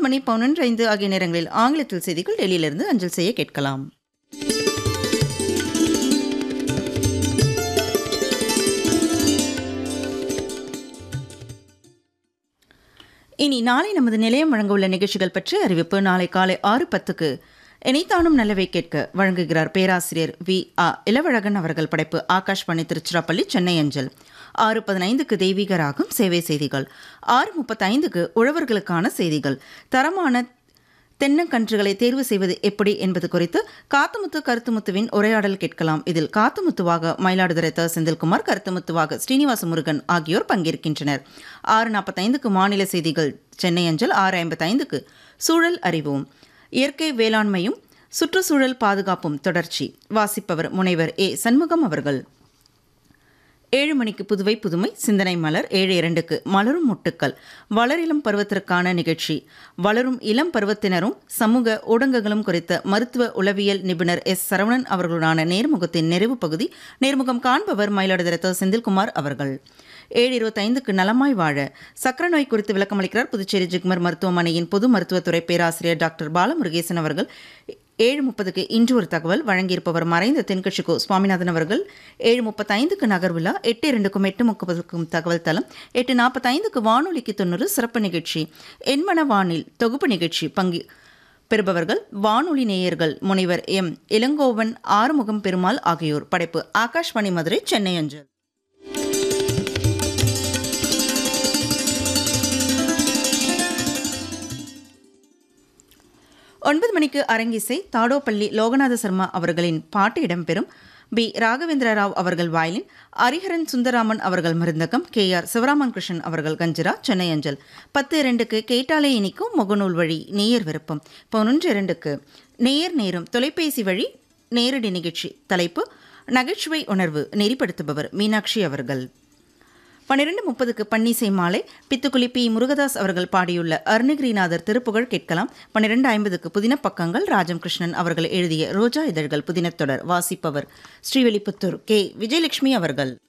மணி பதினொன்று ஐந்து ஆகிய நேரங்களில் ஆங்கிலத்தில் செய்திகள் டெல்லியிலிருந்து அஞ்சல் செய்ய கேட்கலாம் இனி நாளை நமது நிலையம் வழங்க உள்ள நிகழ்ச்சிகள் பற்றி அறிவிப்பு நாளை காலை ஆறு பத்துக்கு இணைத்தானும் நல்லவை கேட்க வழங்குகிறார் பேராசிரியர் வி ஆ இளவழகன் அவர்கள் படைப்பு ஆகாஷ்வாணி திருச்சிராப்பள்ளி சென்னை அஞ்சல் ஆறு பதினைந்துக்கு தெய்வீக ராகம் சேவை செய்திகள் ஆறு முப்பத்தைந்துக்கு உழவர்களுக்கான செய்திகள் தரமான தென்னங்கன்றுகளை தேர்வு செய்வது எப்படி என்பது குறித்து காத்துமுத்து கருத்துமுத்துவின் உரையாடல் கேட்கலாம் இதில் காத்துமுத்துவாக மயிலாடுதுறை த செந்தில்குமார் கருத்துமுத்துவாக ஸ்ரீனிவாச முருகன் ஆகியோர் பங்கேற்கின்றனர் ஆறு நாற்பத்தைந்துக்கு மாநில செய்திகள் சென்னை அஞ்சல் ஆறு ஐம்பத்தைந்துக்கு சூழல் அறிவோம் இயற்கை வேளாண்மையும் சுற்றுச்சூழல் பாதுகாப்பும் தொடர்ச்சி வாசிப்பவர் முனைவர் ஏ சண்முகம் அவர்கள் ஏழு மணிக்கு புதுவை புதுமை சிந்தனை மலர் ஏழு இரண்டுக்கு மலரும் முட்டுக்கள் வளரிளம் பருவத்திற்கான நிகழ்ச்சி வளரும் இளம் பருவத்தினரும் சமூக ஊடகங்களும் குறித்த மருத்துவ உளவியல் நிபுணர் எஸ் சரவணன் அவர்களுடான நேர்முகத்தின் நிறைவு பகுதி நேர்முகம் காண்பவர் மயிலாடுதுறை த. செந்தில்குமார் அவர்கள் ஏழு இருபத்தைந்துக்கு நலமாய் வாழ சக்கர நோய் குறித்து விளக்கமளிக்கிறார் புதுச்சேரி ஜிக்மர் மருத்துவமனையின் பொது மருத்துவத்துறை பேராசிரியர் டாக்டர் பாலமுருகேசன் அவர்கள் ஏழு முப்பதுக்கு இன்று ஒரு தகவல் வழங்கியிருப்பவர் மறைந்த தென்கட்சிக்கோ சுவாமிநாதன் அவர்கள் ஏழு முப்பத்தைந்துக்கு நகர்விழா எட்டு இரண்டுக்கும் எட்டு முப்பதுக்கும் தகவல் தளம் எட்டு நாற்பத்தைந்துக்கு வானொலிக்கு தொண்ணூறு சிறப்பு நிகழ்ச்சி எண்மன வானில் தொகுப்பு நிகழ்ச்சி பங்கு பெறுபவர்கள் வானொலி நேயர்கள் முனைவர் எம் இளங்கோவன் ஆறுமுகம் பெருமாள் ஆகியோர் படைப்பு ஆகாஷ்வாணி மதுரை சென்னை அஞ்சல் ஒன்பது மணிக்கு அரங்கிசை தாடோப்பள்ளி லோகநாத சர்மா அவர்களின் பாட்டு இடம்பெறும் பி ராகவேந்திர ராவ் அவர்கள் வயலின் ஹரிஹரன் சுந்தராமன் அவர்கள் மருந்தகம் கே ஆர் சிவராமன் கிருஷ்ணன் அவர்கள் கஞ்சிரா சென்னை அஞ்சல் பத்து இரண்டுக்கு கேட்டாலே இனிக்கும் முகநூல் வழி நேயர் விருப்பம் பதினொன்று இரண்டுக்கு நேயர் நேரும் தொலைபேசி வழி நேரடி நிகழ்ச்சி தலைப்பு நகைச்சுவை உணர்வு நெறிப்படுத்துபவர் மீனாட்சி அவர்கள் பன்னிரண்டு முப்பதுக்கு பன்னிசை மாலை பித்துக்குளி பி முருகதாஸ் அவர்கள் பாடியுள்ள அருணகிரிநாதர் திருப்புகழ் கேட்கலாம் பன்னிரண்டு ஐம்பதுக்கு புதின பக்கங்கள் ராஜம் கிருஷ்ணன் அவர்கள் எழுதிய ரோஜா இதழ்கள் புதினத்தொடர் வாசிப்பவர் ஸ்ரீவெளிபுத்தூர் கே விஜயலட்சுமி அவர்கள்